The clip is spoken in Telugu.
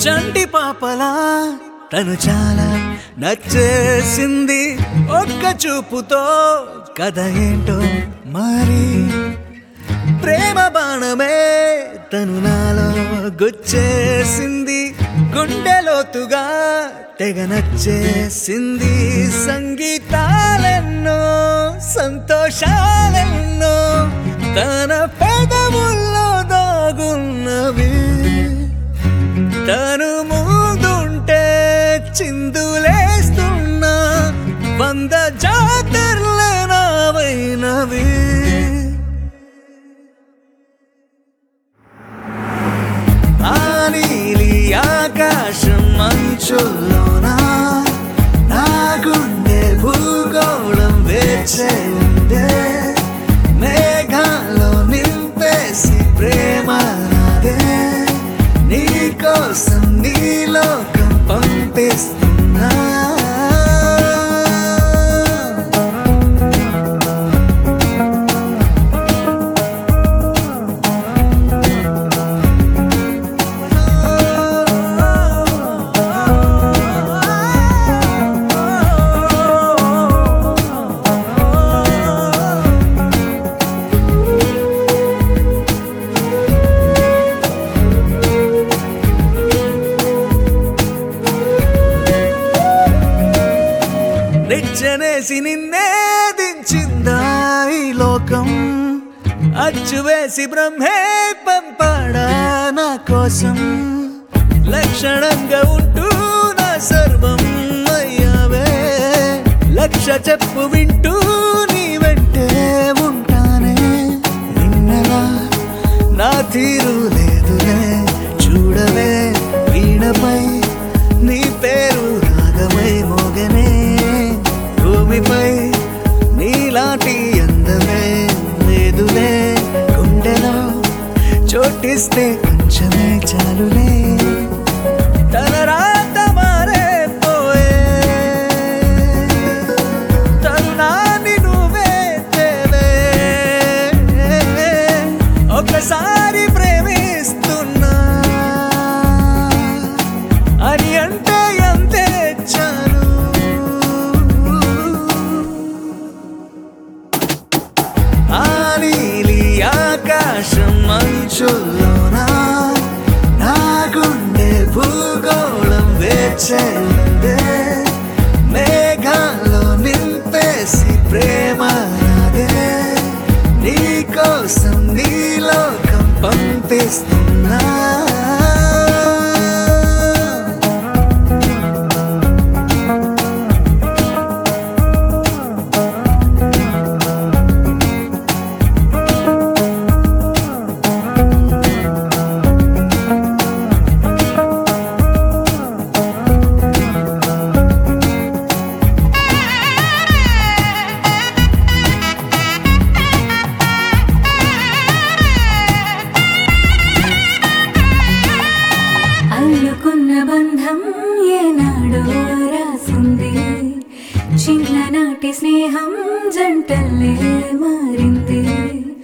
చంటి పాపలా తను చాలా నచ్చేసింది ఒక్క చూపుతో కథ ఏంటో మరి ప్రేమ బాణమే తను నాలో గుచ్చేసింది గుండెలోతుగా తెగ నచ్చేసింది సంగీతాలెన్నో సంతోషాలెన్నో తన పెదవుల్లో దాగున్నవి తను ముందుంటే చిందులేస్తున్నా వంద జాతరల నావైనవి ఆ నీలి ఆకాశం మంచుల్లోనా నా గుండె భూగోళం వేచే ఉందే మేఘాల్లో నింపేసి ప్రేమ నాదే నీ కోసం నీ లోకం పంపిస్తున్నా నిచ్చనేసి నిన్నే దించిందా ఈ లోకం అచ్చు వేసి బ్రహ్మే పంపాడా నా కోసం లక్షణంగా ఉంటూ నా సర్వం అయ్యావే లక్ష చెప్పు వింటూ నీ వెంటే ఉంటానే నిన్నలా నా తీరు లేదులే చూడవే వీణపై నీ పేరు రాగమై మోగనే భూమిపై నీలాంటి అందమే లేదులే గుండెలో చోటిస్తే కొంచెమే చాలులే తన రాత మారే పోయే తరుణాన్ని నువ్వే తేవే ఒకసారి ప్రేమిస్తున్నా అని అంటే అంతే చాలు ఆ నీలి ఆకాశం మంచుల్లోనా నా గుండె భూగోళం వేచే ఉందే మేఘాల్లో నింపేసి ప్రేమ నాదే నీ కోసం నీ లోకం పంపిస్తున్నా అల్లుకున్న బంధం ఏనాడో రాసింది చిన్ననాటి స్నేహం జంటల్లే మారింది